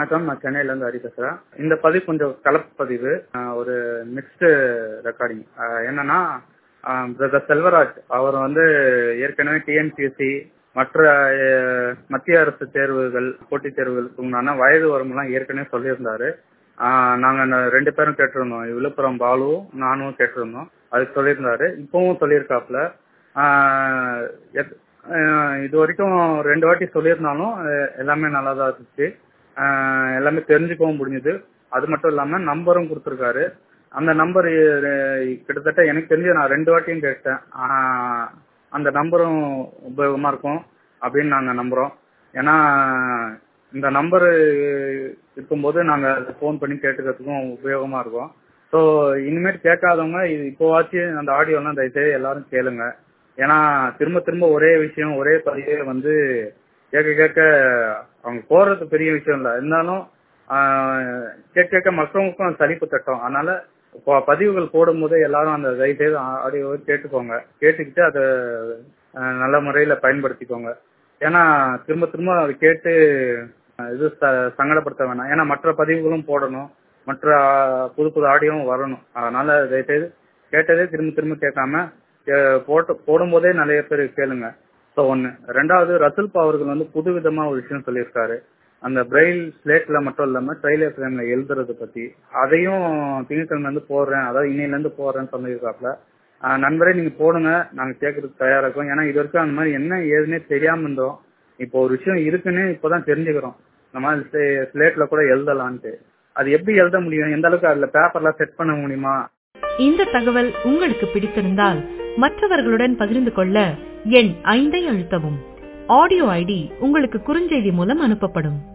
வணக்கம் நான் சென்னையில இருந்து ஹரி பேசுறேன் இந்த பதிவு கொஞ்சம் கலப்பு பதிவு ஆஹ் ஒரு மிக்ஸ்டு ரெக்கார்டிங் என்னன்னா பிரதர் செல்வராஜ் அவர் வந்து ஏற்கனவே டிஎன்பிஎஸ்சி மற்ற அஹ், மத்திய அரசு தேர்வுகள் போட்டித் தேர்வுகளுக்கு உண்டான வயது வரம்புலாம் ஏற்கனவே சொல்லியிருந்தாரு ஆஹ் நாங்க அந்த ரெண்டு பேரும் கேட்டிருந்தோம் விழுப்புரம் பாலு நானும் கேட்டிருந்தோம் அதுக்கு சொல்லியிருந்தாரு இப்பவும் சொல்லியிருக்காப்ல ஆஹ் எத்- ஆஹ் இது வரைக்கும் ரெண்டு வாட்டி சொல்லியிருந்தாலும் அஹ் எல்லாமே நல்லா தான் இருந்துச்சு ஆஹ் எல்லாமே தெரிஞ்சுக்கவும் முடிஞ்சுது அது மட்டும் இல்லாம நம்பரும் கொடுத்துருக்காரு அந்த நம்பர் கிட்டத்தட்ட எனக்கு தெரிஞ்சு நான் ரெண்டு வாட்டியும் கேட்டேன் ஆஹ் அந்த நம்பரும் உபயோகமா இருக்கும் அப்படின்னு நாங்க நம்புறோம் ஏன்னா இந்த நம்பர் இருக்கும்போது நாங்க ஃபோன் பண்ணி கேட்டுக்கிறதுக்கும் உபயோகமா இருக்கும் ஸோ இனிமேல் கேட்காதவங்க இது இப்போவாச்சும் அந்த ஆடியோலாம் தயவுசெய்து எல்லாரும் கேளுங்க ஏன்னா திரும்ப திரும்ப ஒரே விஷயம் ஒரே பதிவே வந்து கேட்க கேட்க அவங்க போறது பெரிய விஷயம் இல்லை இருந்தாலும் ஆஹ் கேட்க கேட்க மற்றவங்களுக்கும் சலிப்பு தட்டும் அதனால இப்போ பதிவுகள் போடும்போது எல்லாரும் அந்த தயவுசெய்து ஆடியோவை கேட்டுக்கோங்க கேட்டுக்கிட்டு அதை ஆஹ் நல்ல முறையில பயன்படுத்திக்கோங்க ஏன்னா திரும்ப திரும்ப அதை கேட்டு ஆஹ் இது ச- சங்கடப்படுத்த வேணாம் ஏன்னா மற்ற பதிவுகளும் போடணும் மற்ற ஆஹ் புது புது ஆடியோவும் வரணும் அதனால தயவுசெய்து கேட்டதே திரும்ப திரும்ப கேட்காம கே- போட்டு போடும்போதே நிறைய பேர் கேளுங்க ஸோ ஒன்று ரெண்டாவது ரசூல்பா அவர்கள் வந்து புது விதமா ஒரு விஷயம் சொல்லியிருக்காரு அந்த பிரெயில் ஸ்லேட்ல மட்டும் இல்லாம ட்ரைலர் ஃப்ரேம்ல எழுதுறது பத்தி அதையும் திங்கட்கிழமை இருந்து போடுறேன் அதாவது இன்னையில இருந்து போடுறேன்னு சொல்லியிருக்காப்ல ஆஹ் நண்பரே நீங்க போடுங்க நாங்க கேட்கறதுக்கு தயாரா இருக்கோம் ஏன்னா இது வரைக்கும் அந்த மாதிரி என்ன ஏதுன்னே தெரியாம இருந்தோம் இப்போ ஒரு விஷயம் இருக்குன்னு இப்போதான் தெரிஞ்சுக்கிறோம் இந்த மாதிரி ஸ்லேட்ல கூட எழுதலான்ட்டு அது எப்படி எழுத முடியும் எந்த அளவுக்கு அதுல பேப்பர்லாம் செட் பண்ண முடியுமா இந்த தகவல் உங்களுக்கு பிடித்திருந்தால் மற்றவர்களுடன் பகிர்ந்து கொள்ள எண் ஐந்தை அழுத்தவும் ஆடியோ ஐடி உங்களுக்கு குறுஞ்செய்தி மூலம் அனுப்பப்படும்